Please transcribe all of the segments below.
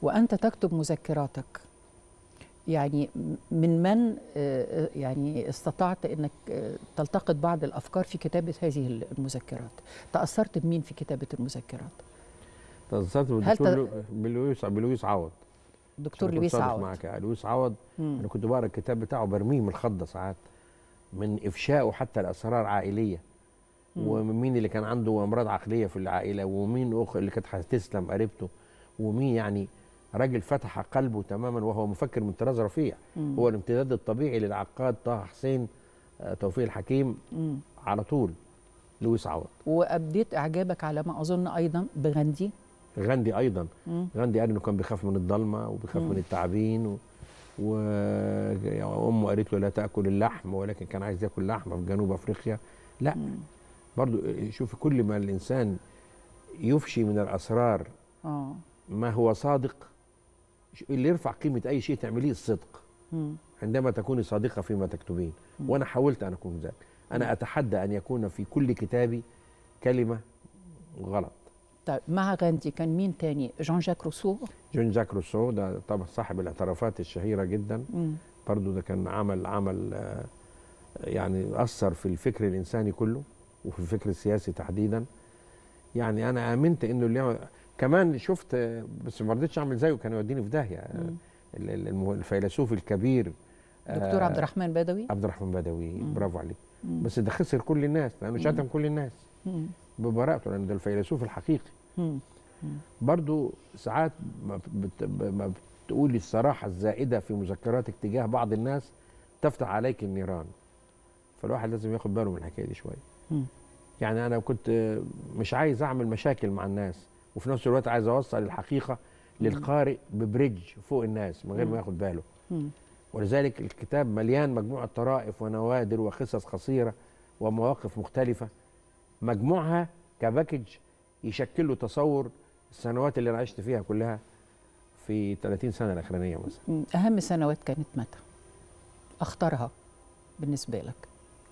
وأنت تكتب مذكراتك يعني من من آه، يعني استطعت أنك آه، تلتقط بعض الأفكار في كتابة هذه المذكرات تأثرت بمين في كتابة المذكرات تأثرت هل بالدكتور ت- لو- بلويس بلويس عوض دكتور أنا كنت لويس صادق عوض معاك يعني لويس عوض مم. انا كنت بقرا الكتاب بتاعه برميه من الخضه ساعات من افشائه حتى لاسرار عائليه مم. ومن مين اللي كان عنده امراض عقليه في العائله ومين اخ اللي كانت هتسلم قريبته ومين يعني راجل فتح قلبه تماما وهو مفكر من طراز رفيع مم. هو الامتداد الطبيعي للعقاد طه حسين آه، توفيق الحكيم مم. على طول لويس عوض وأبديت إعجابك على ما أظن أيضا بغاندي غاندي ايضا مم. غاندي قال انه كان بيخاف من الضلمه وبيخاف مم. من التعابين و... وامه قالت له لا تاكل اللحم ولكن كان عايز ياكل لحمه في جنوب افريقيا لا مم. برضو شوف كل ما الانسان يفشي من الاسرار آه ما هو صادق ش- اللي يرفع قيمه اي شيء تعمليه الصدق مم. عندما تكوني صادقه فيما تكتبين مم. وانا حاولت ان اكون ذلك انا اتحدى ان يكون في كل كتابي كلمه غلط طيب مع غاندي كان مين تاني جان جاك روسو جون جاك روسو ده طبعا صاحب الاعترافات الشهيره جدا مم. برضو ده كان عمل عمل آه، يعني اثر في الفكر الانساني كله وفي الفكر السياسي تحديدا يعني انا امنت انه اللي يعمل- كمان شفت آه، بس ما رضيتش اعمل زيه كان يوديني في داهيه آه، مم. ال- ال- المه- الفيلسوف الكبير دكتور آه، عبد الرحمن بدوي عبد الرحمن بدوي مم. برافو عليك مم. بس ده خسر كل الناس لانه مم. شتم كل الناس مم. ببراءته لان ده الفيلسوف الحقيقي مم. برضو ساعات ما بت- ما بتقولي الصراحة الزائدة في مذكراتك تجاه بعض الناس تفتح عليك النيران فالواحد لازم ياخد باله من الحكاية دي شوية مم. يعني أنا كنت مش عايز أعمل مشاكل مع الناس وفي نفس الوقت عايز أوصل الحقيقة للقارئ ببريدج فوق الناس من غير مم. ما ياخد باله مم. ولذلك الكتاب مليان مجموعة طرائف ونوادر وقصص قصيرة ومواقف مختلفة مجموعها كباكج يشكل له تصور السنوات اللي انا عشت فيها كلها في 30 سنه الاخرانيه مثلا مم. أهم سنوات كانت متى؟ أختارها بالنسبة لك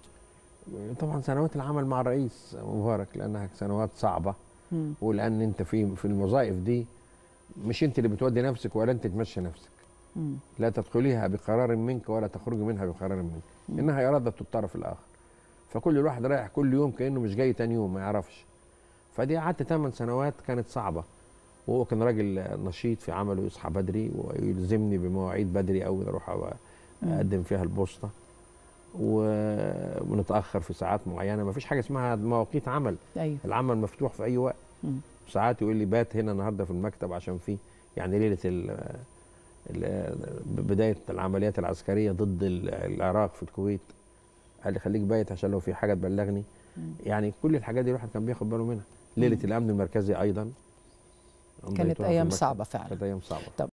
طبعا سنوات العمل مع الرئيس مبارك لانها سنوات صعبه مم. ولان انت في في الوظائف دي مش انت اللي بتودي نفسك ولا انت تمشي نفسك مم. لا تدخليها بقرار منك ولا تخرجي منها بقرار منك مم. انها اراده الطرف الاخر فكل الواحد رايح كل يوم كانه مش جاي تاني يوم ما يعرفش فدي قعدت ثمان سنوات كانت صعبه وهو كان راجل نشيط في عمله يصحى بدري ويلزمني بمواعيد بدري أوي اروح أ- مم. اقدم فيها البوسطه و- ونتاخر في ساعات معينه ما فيش حاجه اسمها مواقيت عمل أيوه العمل مفتوح في اي وقت مم. ساعات يقول لي بات هنا النهارده في المكتب عشان في يعني ليله ال ال بدايه العمليات العسكريه ضد ال- العراق في الكويت قال لي خليك بايت عشان لو في حاجه تبلغني مم. يعني كل الحاجات دي الواحد كان بياخد باله منها ليله مم. الامن المركزي ايضا كانت أمضيتها في أيام المكتب. صعبة فعلا كانت ايام صعبه